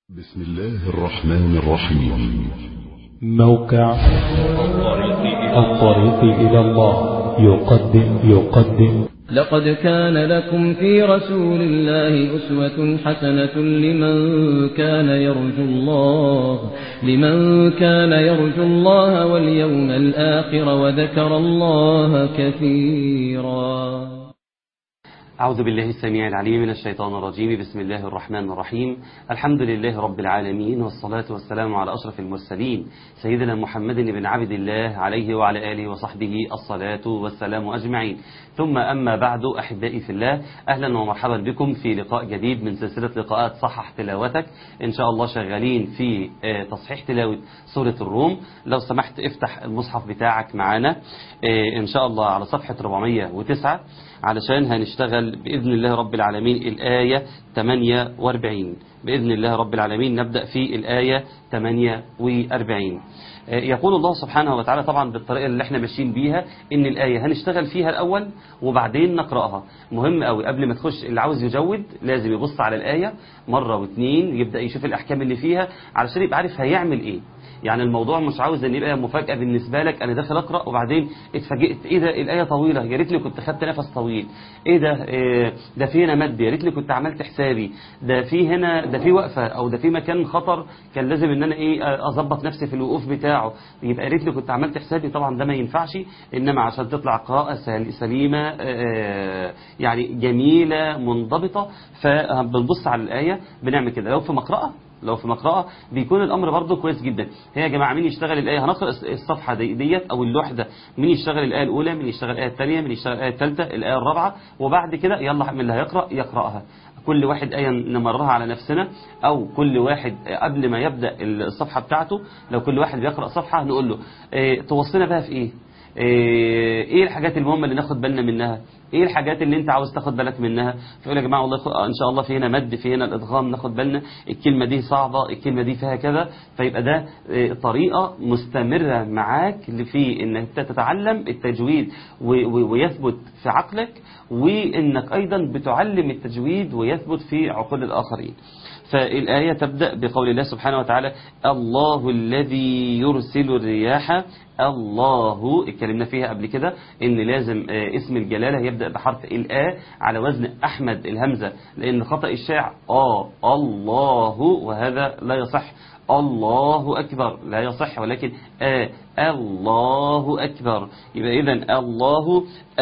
بسم الله الرحمن الرحيم موقع الطريق إلى الله يقدم يقدم لقد كان لكم في رسول الله أسوة حسنة لمن كان يرجو الله لمن كان يرجو الله واليوم الآخر وذكر الله كثيرا أعوذ بالله السميع العليم من الشيطان الرجيم بسم الله الرحمن الرحيم الحمد لله رب العالمين والصلاة والسلام على أشرف المرسلين سيدنا محمد بن عبد الله عليه وعلى آله وصحبه الصلاة والسلام أجمعين ثم أما بعد أحبائي في الله أهلا ومرحبا بكم في لقاء جديد من سلسلة لقاءات صحح تلاوتك إن شاء الله شغالين في آه، تصحيح تلاوة سورة الروم لو سمحت افتح المصحف بتاعك معانا آه، إن شاء الله على صفحة 409 علشان هنشتغل بإذن الله رب العالمين الآية 48 بإذن الله رب العالمين نبدأ في الآية 48 يقول الله سبحانه وتعالى طبعا بالطريقة اللي احنا ماشيين بيها ان الآية هنشتغل فيها الأول وبعدين نقرأها مهم قوي قبل ما تخش اللي عاوز يجود لازم يبص على الآية مرة واثنين يبدأ يشوف الأحكام اللي فيها علشان يبقى عارف هيعمل ايه يعني الموضوع مش عاوز ان يبقى مفاجأة بالنسبة لك انا داخل اقرأ وبعدين اتفاجئت ايه ده الاية طويلة يا ريتني كنت خدت نفس طويل ايه ده إيه ده في هنا مد يا ريتني كنت عملت حسابي ده في هنا ده في وقفة او ده في مكان خطر كان لازم ان انا ايه اظبط نفسي في الوقوف بتاعه يبقى يا ريتني كنت عملت حسابي طبعا ده ما ينفعش انما عشان تطلع قراءة سل- سليمة آه، يعني جميلة منضبطة فبنبص على الآية بنعمل كده لو في مقرأة لو في مقرأة بيكون الأمر برضه كويس جدا هي يا جماعة مين يشتغل الآية هنقرأ الصفحة دي ديت أو اللوحدة مين يشتغل الآية الأولى مين يشتغل الآية الثانية مين يشتغل الآية الثالثة الآية الرابعة وبعد كده يلا من اللي هيقرأ يقرأها كل واحد آية نمرها على نفسنا أو كل واحد قبل ما يبدأ الصفحة بتاعته لو كل واحد بيقرأ صفحة نقول له إيه توصينا بقى في إيه ايه إيه الحاجات المهمة اللي ناخد بالنا منها ايه الحاجات اللي انت عاوز تاخد بالك منها فيقول يا جماعه والله خ- ان شاء الله في هنا مد في هنا الادغام ناخد بالنا الكلمه دي صعبه الكلمه دي فيها كذا فيبقى ده إيه، طريقه مستمره معاك في انك أنت تتعلم التجويد و- و- ويثبت في عقلك وانك ايضا بتعلم التجويد ويثبت في عقول الاخرين فالآية تبدأ بقول الله سبحانه وتعالى الله الذي يرسل الرياح الله اتكلمنا فيها قبل كده ان لازم آه، اسم الجلالة يبدأ بحرف الآ على وزن أحمد الهمزة لأن خطأ الشاع آه الله وهذا لا يصح الله أكبر لا يصح ولكن آه الله أكبر يبقى إذا الله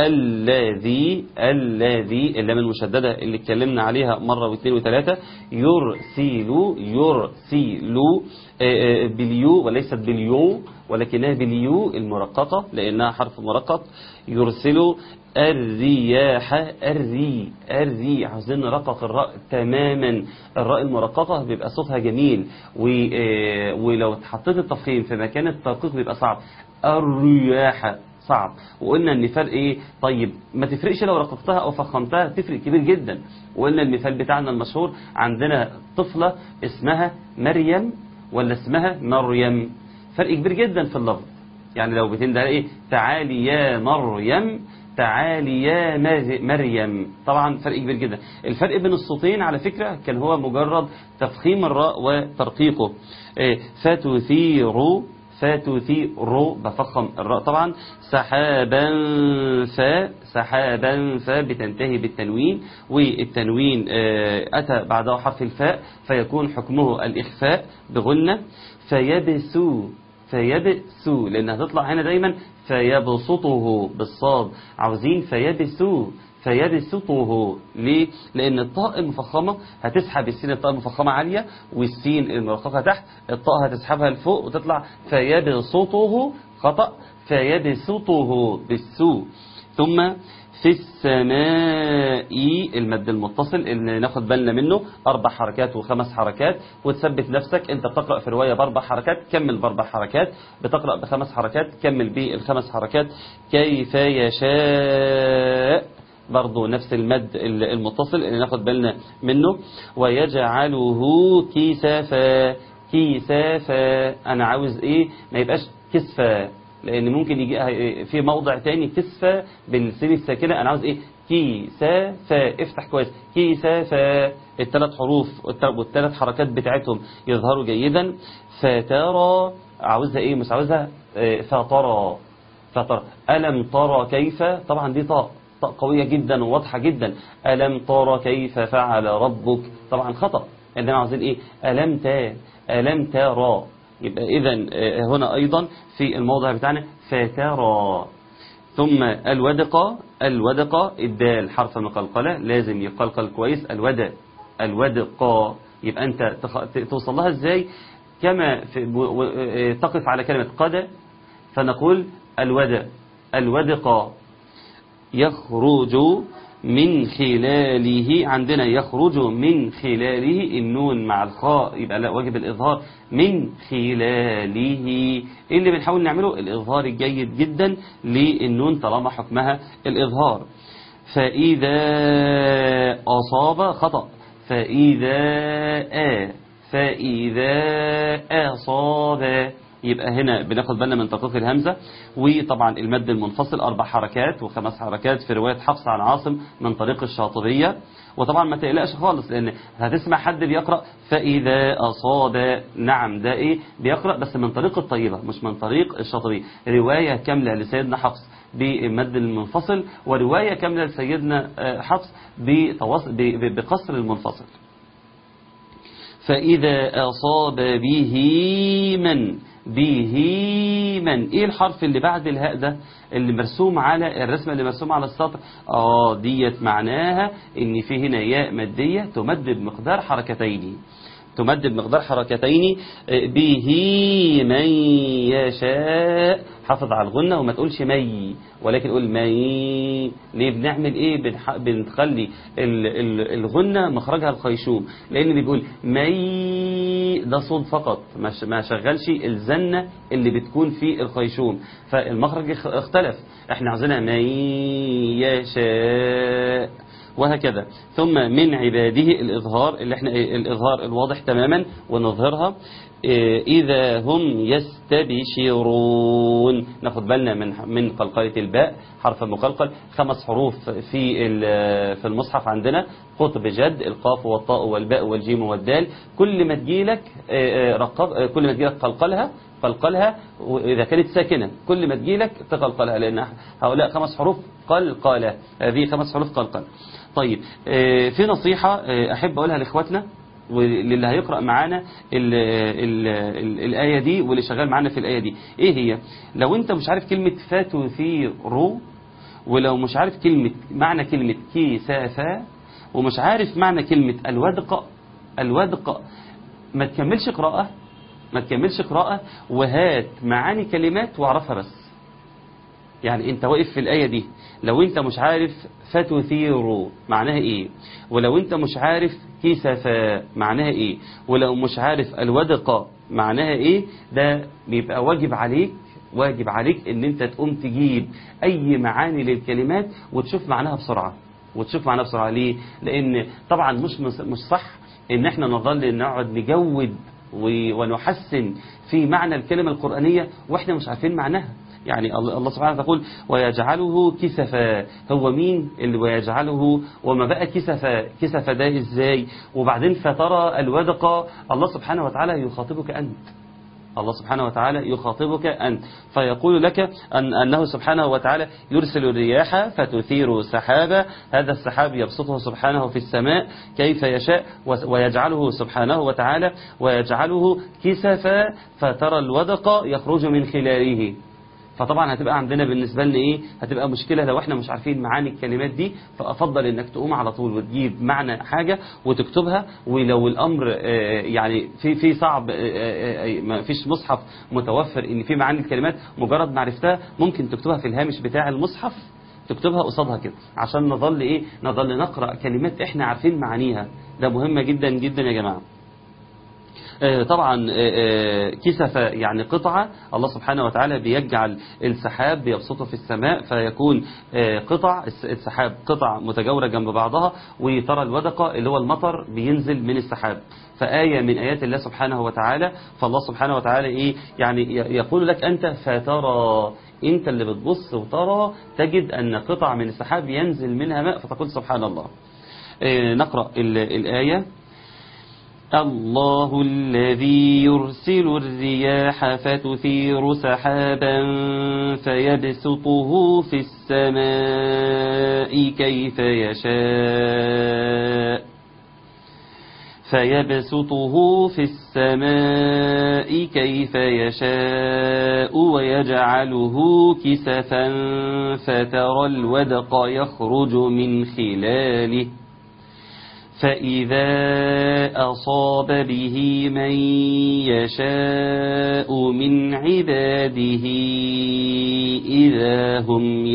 الذي الذي اللام المشددة اللي اتكلمنا عليها مرة واثنين وثلاثة يرسل يرسل آه، آه، باليو وليست باليو ولكنها باليو المرققة لأنها حرف مرقق يرسل الرياح الري الري عاوزين نرقق الراء تماما الراء المرققة بيبقى صوتها جميل و- آه، ولو اتحطيت التفخيم في مكان الترقيق بيبقى صعب الرياح صعب وقلنا ان فرق ايه طيب ما تفرقش لو رققتها او فخمتها تفرق كبير جدا وقلنا المثال بتاعنا المشهور عندنا طفلة اسمها مريم ولا اسمها مريم فرق كبير جدا في اللفظ يعني لو بتندى ايه تعالي يا مريم تعالي يا مر- مريم طبعا فرق كبير جدا الفرق بين الصوتين على فكرة كان هو مجرد تفخيم الراء وترقيقه إيه، فتثير فتثير بفخم الراء طبعا سحابا ف سحابا ف بتنتهي بالتنوين والتنوين آه، أتى بعده حرف الفاء فيكون حكمه الإخفاء بغنة فيبسو فيبسو لأنها تطلع هنا دايما فيبسطه بالصاد عاوزين فيبسو فيبسطه ليه؟ لأن الطاء المفخمة هتسحب السين الطاء المفخمة عالية والسين المرققة تحت الطاء هتسحبها لفوق وتطلع فيبسطه خطأ فيبسطه بالسو ثم في السماء المد المتصل اللي ناخد بالنا منه أربع حركات وخمس حركات وتثبت نفسك أنت بتقرأ في رواية بأربع حركات كمل بأربع حركات بتقرأ بخمس حركات كمل بالخمس حركات كيف يشاء برضو نفس المد المتصل اللي ناخد بالنا منه ويجعله كسفا كسفا أنا عاوز إيه ما يبقاش كسفا لان ممكن يجي في موضع تاني كسفة بالسين الساكنة انا عاوز ايه كيسافا افتح كويس كيسافا الثلاث حروف والثلاث حركات بتاعتهم يظهروا جيدا فترى عاوزها ايه مش عاوزها آه، فترى فترى ألم ترى كيف طبعا دي طاء طاء قوية جدا وواضحة جدا ألم ترى كيف فعل ربك طبعا خطأ عندنا عاوزين ايه ألم تا ألم ترى يبقى إذا هنا أيضا في الموضع بتاعنا فترى ثم الودقة الودقة الدال حرف مقلقلة لازم يقلقل كويس الودق الودقة يبقى أنت تخ- توصل لها إزاي كما في و- و- تقف على كلمة قد فنقول الودق الودقة يخرج من خلاله عندنا يخرج من خلاله النون مع الخاء يبقى لا واجب الإظهار من خلاله إيه اللي بنحاول نعمله الإظهار الجيد جدا للنون طالما حكمها الإظهار فإذا أصاب خطأ فإذا آ فإذا أصاب يبقى هنا بناخد بالنا من تدقيق الهمزة وطبعا المد المنفصل أربع حركات وخمس حركات في رواية حفص عن عاصم من طريق الشاطبية وطبعا ما تقلقش خالص لأن هتسمع حد بيقرأ فإذا أصاب نعم ده إيه بيقرأ بس من طريق الطيبة مش من طريق الشاطبية رواية كاملة لسيدنا حفص بالمد المنفصل ورواية كاملة لسيدنا آه، حفص بتواص- ب- ب- بقصر المنفصل فإذا أصاب به من به من إيه الحرف اللي بعد الهاء ده اللي مرسوم على الرسمة اللي مرسومة على السطر آه ديت معناها إن في هنا ياء مادية تمد بمقدار حركتين تمد بمقدار حركتين آه، به من يشاء حافظ على الغنة وما تقولش مي ولكن قول مي ليه بنعمل ايه بنح... بنخلي ال... ال... الغنة مخرجها الخيشوم لان بيقول مي ده صوت فقط ما, ش... ما شغلش الزنة اللي بتكون في الخيشوم فالمخرج اخ- اختلف احنا عاوزينها مي يشاء وهكذا ثم من عباده الإظهار اللي احنا إيه؟ الإظهار الواضح تماما ونظهرها إيه، إذا هم يستبشرون ناخد بالنا من من قلقلة الباء حرف مقلقل خمس حروف في ال- في المصحف عندنا قطب جد القاف والطاء والباء والجيم والدال كل ما تجيلك آه، آه، رقب آه، كل ما تجيلك قلقلها قلقلها وإذا كانت ساكنة كل ما تجيلك تقلقلها لأن هؤلاء خمس حروف قلقلة هذه خمس حروف قلقلة طيب آه، في نصيحة آه، أحب أقولها لإخواتنا وللي هيقرأ معانا ال ال ال الآية دي واللي شغال معانا في الآية دي إيه هي لو أنت مش عارف كلمة فاتثيرو ولو مش عارف كلمة معنى كلمة كيسافا ومش عارف معنى كلمة الودق الودق ما تكملش قراءة ما تكملش قراءة وهات معاني كلمات واعرفها بس يعني انت واقف في الآية دي لو انت مش عارف فتثير معناها ايه ولو انت مش عارف كسفا معناها ايه ولو مش عارف الودق معناها ايه ده بيبقى واجب عليك واجب عليك ان انت تقوم تجيب اي معاني للكلمات وتشوف معناها بسرعة وتشوف معناها بسرعة ليه لان طبعا مش مش صح ان احنا نظل نقعد نجود و- ونحسن في معنى الكلمة القرآنية واحنا مش عارفين معناها يعني الله الله سبحانه تقول ويجعله كسفا هو مين اللي ويجعله وما بقى كسفا كسفا ده ازاي وبعدين فترى الودق الله سبحانه وتعالى يخاطبك أنت الله سبحانه وتعالى يخاطبك أنت فيقول لك أن أنه سبحانه وتعالى يرسل الرياح فتثير سحابا هذا السحاب يبسطه سبحانه في السماء كيف يشاء ويجعله سبحانه وتعالى ويجعله كسفا فترى الودق يخرج من خلاله فطبعا هتبقى عندنا بالنسبة لنا ايه هتبقى مشكلة لو احنا مش عارفين معاني الكلمات دي فافضل انك تقوم على طول وتجيب معنى حاجة وتكتبها ولو الامر آه، يعني في في صعب آه، آه، آه، ما فيش مصحف متوفر ان في معاني الكلمات مجرد ما عرفتها ممكن تكتبها في الهامش بتاع المصحف تكتبها قصادها كده عشان نظل ايه نظل نقرأ كلمات احنا عارفين معانيها ده مهمة جدا جدا يا جماعة آه، طبعا آه، آه، كسف يعني قطعة الله سبحانه وتعالى بيجعل السحاب بيبسطه في السماء فيكون آه، قطع الس- السحاب قطع متجاورة جنب بعضها وترى الودقة اللي هو المطر بينزل من السحاب فآية من آيات الله سبحانه وتعالى فالله سبحانه وتعالى إيه يعني ي- يقول لك أنت فترى أنت اللي بتبص وترى تجد أن قطع من السحاب ينزل منها ماء فتقول سبحان الله آه، نقرأ ال- الآية الله الذي يرسل الرياح فتثير سحابا فيبسطه في السماء كيف يشاء فيبسطه في السماء كيف يشاء ويجعله كسفا فترى الودق يخرج من خلاله فإذا أصاب به من يشاء من عباده إذا هم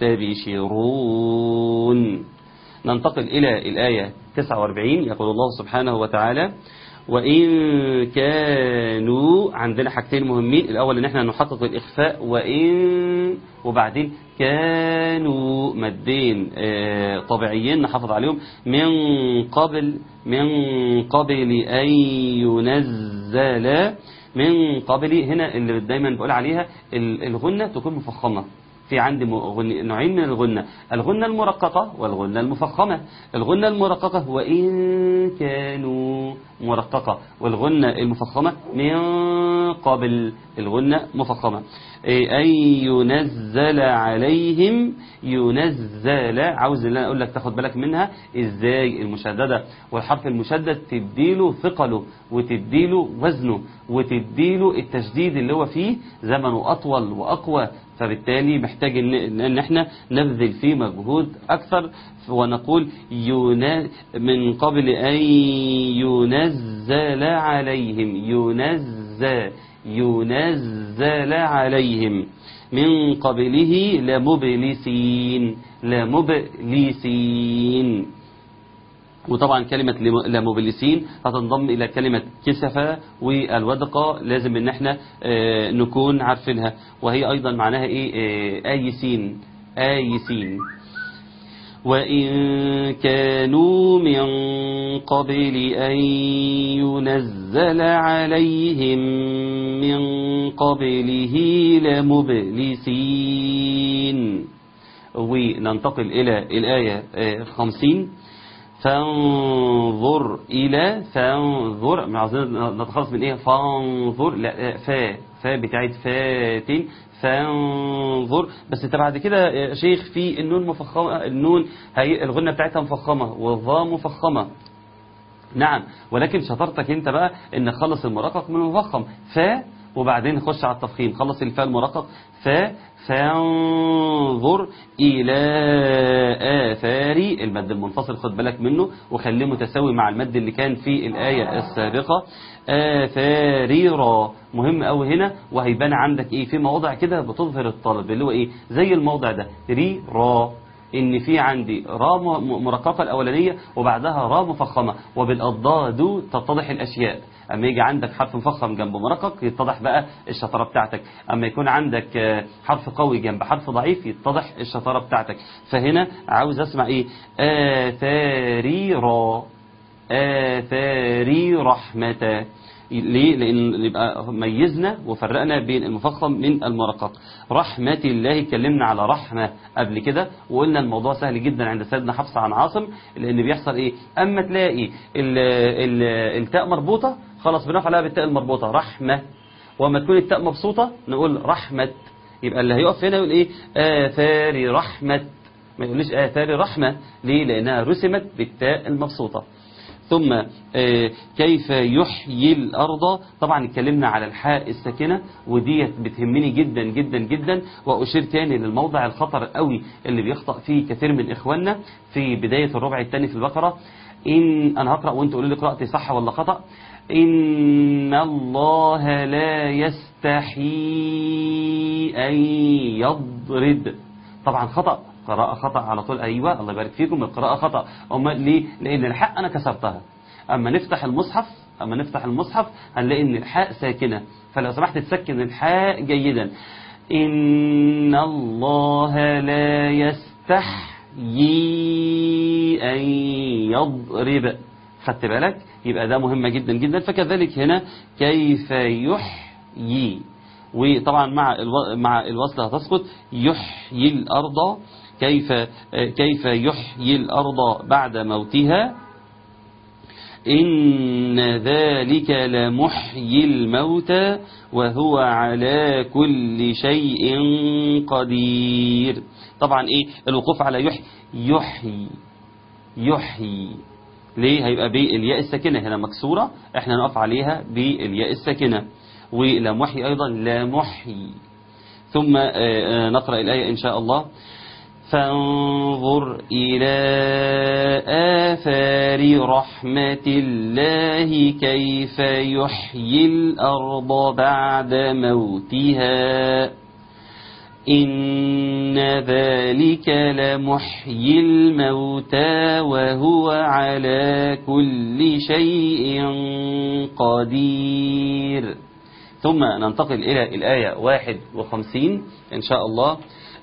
يستبشرون ننتقل إلى الآية 49 يقول الله سبحانه وتعالى وإن كانوا عندنا حاجتين مهمين الأول إن احنا نحقق الإخفاء وإن وبعدين كانوا مدين آه، طبيعيين نحافظ عليهم من قبل من قبل أن ينزل من قبل هنا اللي دايما بقول عليها ال- الغنة تكون مفخمة في عندي م- غن- نوعين من الغنة الغنة المرققة والغنة المفخمة الغنة المرققة وإن كانوا مرققة والغنة المفخمة من قبل الغنة مفخمة إيه، أن ينزل عليهم ينزل عاوز اللي أنا أقول لك تاخد بالك منها إزاي المشددة والحرف المشدد تديله ثقله وتديله وزنه وتديله التشديد اللي هو فيه زمنه أطول وأقوى فبالتالي محتاج ان إن احنا نبذل فيه مجهود اكثر ونقول ينا من قبل ان ينزل عليهم ينزل ينزل عليهم من قبله لمبلسين لمبلسين وطبعا كلمة لم- لمبلسين هتنضم إلى كلمة كسفة والودقة لازم إن احنا آه، نكون عارفينها وهي أيضا معناها إيه آه، آيسين آيسين وإن كانوا من قبل أن ينزل عليهم من قبله لمبلسين وننتقل إلى الآية آه، 50 فانظر إلى فانظر عاوزين نتخلص من إيه فانظر لا فا فا بتاعت فاتن فانظر بس انت بعد كده يا شيخ في النون مفخمة النون هي الغنة بتاعتها مفخمة والظا مفخمة نعم ولكن شطارتك انت بقى ان خلص المرقق من المفخم فا وبعدين خش على التفخيم خلص الفاء المرقق فا فانظر إلى آثار المد المنفصل خد بالك منه وخليه متساوي مع المد اللي كان في الآية السابقة آثار را مهم قوي هنا وهيبان عندك ايه في مواضع كده بتظهر الطلب اللي هو ايه زي الموضع ده ري را ان في عندي را م- مرققه الاولانيه وبعدها را مفخمه وبالاضداد تتضح الاشياء اما يجي عندك حرف مفخم جنب مرقق يتضح بقى الشطاره بتاعتك اما يكون عندك آه، حرف قوي جنب حرف ضعيف يتضح الشطاره بتاعتك فهنا عاوز اسمع ايه اثاري را آثاري رحمة ليه؟ لأن يبقى ميزنا وفرقنا بين المفخم من المرقق رحمة الله اتكلمنا على رحمة قبل كده وقلنا الموضوع سهل جدا عند سيدنا حفص عن عاصم لأن بيحصل إيه أما تلاقي ال ال التاء مربوطة خلاص بنقف عليها بالتاء المربوطة رحمة وما تكون التاء مبسوطة نقول رحمة يبقى اللي هيقف هنا يقول إيه آثاري رحمة ما يقوليش آثار رحمة ليه لأنها رسمت بالتاء المبسوطة ثم آه، كيف يحيي الأرض طبعا اتكلمنا على الحاء الساكنة وديت بتهمني جدا جدا جدا وأشير تاني للموضع الخطر قوي اللي بيخطأ فيه كثير من إخواننا في بداية الربع الثاني في البقرة إن أنا هقرأ وأنت قولوا لي قراءتي صح ولا خطأ إن الله لا يستحي أن يضرب طبعا خطأ قراءة خطأ على طول أيوة الله يبارك فيكم القراءة خطأ أما ليه لأن الحق أنا كسرتها أما نفتح المصحف اما نفتح المصحف هنلاقي ان الحاء ساكنة فلو سمحت تسكن الحاء جيدا إن الله لا يستحيي أن يضرب خدت بالك يبقى ده مهمة جدا جدا فكذلك هنا كيف يحيي وطبعا مع الو... مع الوصل هتسقط يحيي الأرض كيف كيف يحيي الأرض بعد موتها إن ذلك لمحيي الموتى وهو على كل شيء قدير طبعا إيه الوقوف على يحيي يحيي يحيي ليه هيبقى بالياء الساكنة هنا مكسورة احنا نقف عليها بالياء الساكنة ولا محيي أيضا لا محيي ثم نقرأ الآية إن شاء الله فانظر إلى آثار رحمة الله كيف يحيي الأرض بعد موتها إن ذلك لمحيي الموتى وهو على كل شيء قدير ثم ننتقل إلى الآية 51 إن شاء الله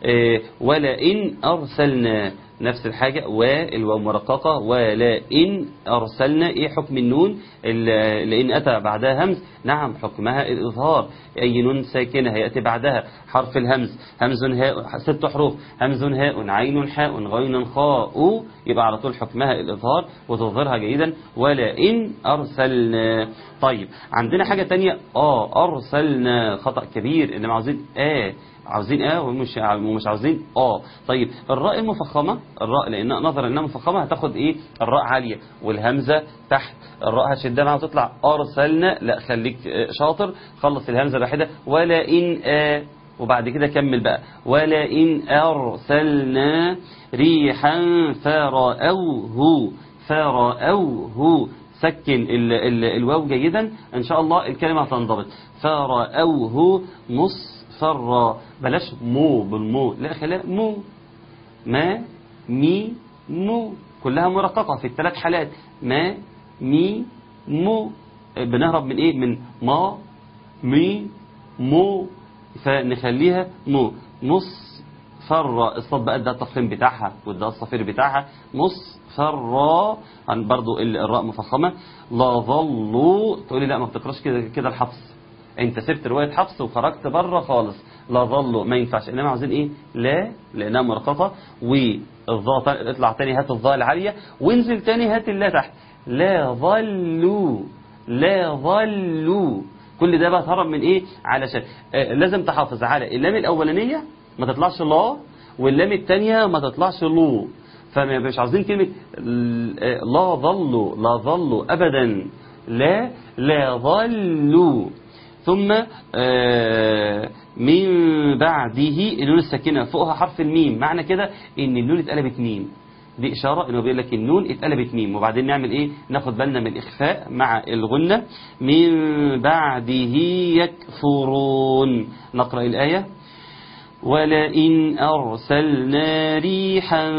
ولئن أرسلنا نفس الحاجة والواو مرققة ولئن أرسلنا إيه حكم النون لئن أتى بعدها همز نعم حكمها الإظهار أي نون ساكنة هيأتي بعدها حرف الهمز همز هاء ست حروف همز هاء عين حاء غين خاء يبقى على طول حكمها الإظهار وتظهرها جيدا ولئن أرسلنا طيب عندنا حاجة تانية آه أرسلنا خطأ كبير إنما عاوزين آه عاوزين اه ومش ومش عاوزين اه طيب الراء المفخمه الراء لان نظرا انها مفخمه هتاخد ايه الراء عاليه والهمزه تحت الراء هتشدها معاها وتطلع ارسلنا لا خليك شاطر خلص الهمزه الواحده ولا ان آه وبعد كده كمل بقى ولا ان ارسلنا ريحا فرأوه فرأوه سكن ال ال الواو جيدا ان شاء الله الكلمه هتنضبط فرأوه مص مصفرة بلاش مو بالمو لا خلاء مو ما مي مو كلها مرققة في الثلاث حالات ما مي مو بنهرب من ايه من ما مي مو فنخليها مو مصفرة الصاد بقى ده التفخيم بتاعها وده الصفير بتاعها مصفرة عن برضو الراء مفخمة لا ظلوا تقولي لا ما بتقراش كده كده الحفص انت سبت رواية حفص وخرجت بره خالص لا ظلوا ما ينفعش انما عاوزين ايه لا لانها مرققه والظاء اطلع تاني هات الظاء العاليه وانزل تاني هات اللا تحت لا ظلوا لا ظلوا كل ده بقى تهرب من ايه علشان آه لازم تحافظ على اللام الاولانيه ما تطلعش لا واللام الثانيه ما تطلعش لو فمش عاوزين كلمه لا ظلوا لا ظلوا ابدا لا لا ظلوا ثم من بعده النون الساكنة فوقها حرف الميم معنى كده ان النون اتقلبت ميم دي إشارة انه بيقول لك النون اتقلبت ميم وبعدين نعمل ايه ناخد بالنا من الإخفاء مع الغنة من بعده يكفرون نقرأ الآية ولئن أرسلنا ريحا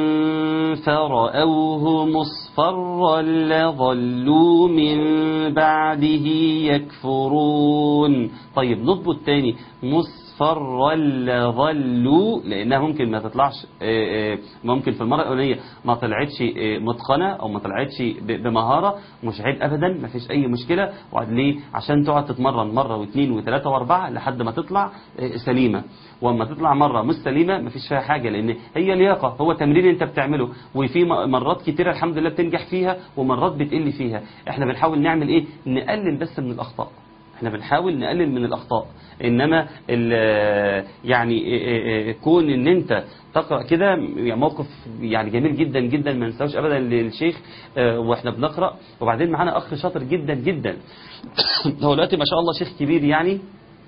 فرأوه مصفرا لظلوا من بعده يكفرون طيب نضبط تاني مصفرا لظلوا لأنها ممكن ما تطلعش ممكن في المرة الأولانية ما طلعتش متقنة أو ما طلعتش بمهارة مش عيب أبدا ما فيش أي مشكلة وعد ليه عشان تقعد تتمرن مرة واثنين وثلاثة وأربعة لحد ما تطلع سليمة واما تطلع مرة مش سليمة مفيش فيها حاجة لان هي لياقة هو تمرين انت بتعمله وفي مرات كتيرة الحمد لله بتنجح فيها ومرات بتقل فيها احنا بنحاول نعمل ايه نقلل بس من الاخطاء احنا بنحاول نقلل من الاخطاء انما يعني كون ان انت تقرا كده يعني موقف يعني جميل جدا جدا ما ننساوش ابدا للشيخ واحنا بنقرا وبعدين معانا اخ شاطر جدا جدا هو دلوقتي ما شاء الله شيخ كبير يعني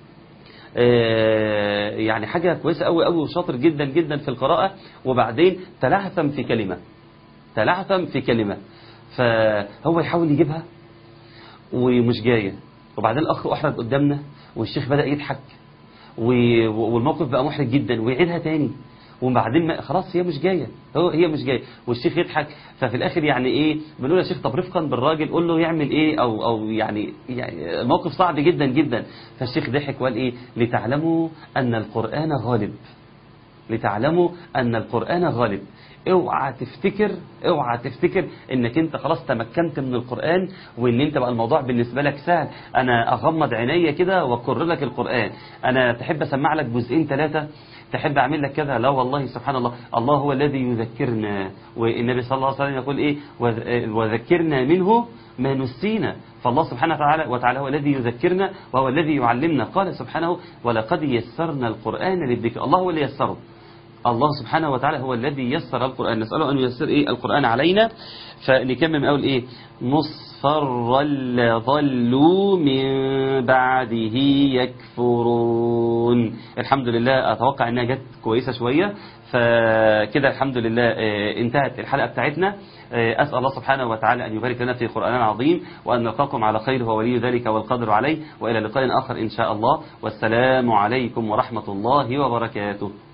يعني حاجة كويسة قوي قوي وشاطر جدا جدا في القراءة وبعدين تلعثم في كلمة تلعثم في كلمة فهو يحاول يجيبها ومش جاية وبعدين الأخ أحرج قدامنا والشيخ بدأ يضحك والموقف بقى محرج جدا ويعيدها تاني وبعدين ما- خلاص هي مش جايه هو هي مش جايه والشيخ يضحك ففي الاخر يعني ايه بنقول يا شيخ طب رفقا بالراجل قول له يعمل ايه او او يعني يعني الموقف صعب جدا جدا فالشيخ ضحك وقال ايه لتعلموا ان القران غالب لتعلموا ان القران غالب اوعى تفتكر اوعى تفتكر انك انت خلاص تمكنت من القران وان انت بقى الموضوع بالنسبه لك سهل انا اغمض عينيا كده واكر لك القران انا تحب اسمع لك جزئين ثلاثه تحب اعمل لك كذا لا والله سبحان الله الله هو الذي يذكرنا والنبي صلى الله عليه وسلم يقول ايه وذ- وذكرنا منه ما نسينا فالله سبحانه وتعالى وتعالى هو الذي يذكرنا وهو الذي يعلمنا قال سبحانه ولقد يسرنا القرآن للذكر الله هو اللي يسره الله سبحانه وتعالى هو الذي يسر القرآن نسأله أن ييسر إيه القرآن علينا فنكمل من أول إيه مصفر ظلوا من بعده يكفرون الحمد لله أتوقع أنها جت كويسة شوية فكده الحمد لله آه، انتهت الحلقة بتاعتنا آه، أسأل الله سبحانه وتعالى أن يبارك لنا في قرآن عظيم وأن نلقاكم على خير هو ولي ذلك والقدر عليه وإلى لقاء آخر إن شاء الله والسلام عليكم ورحمة الله وبركاته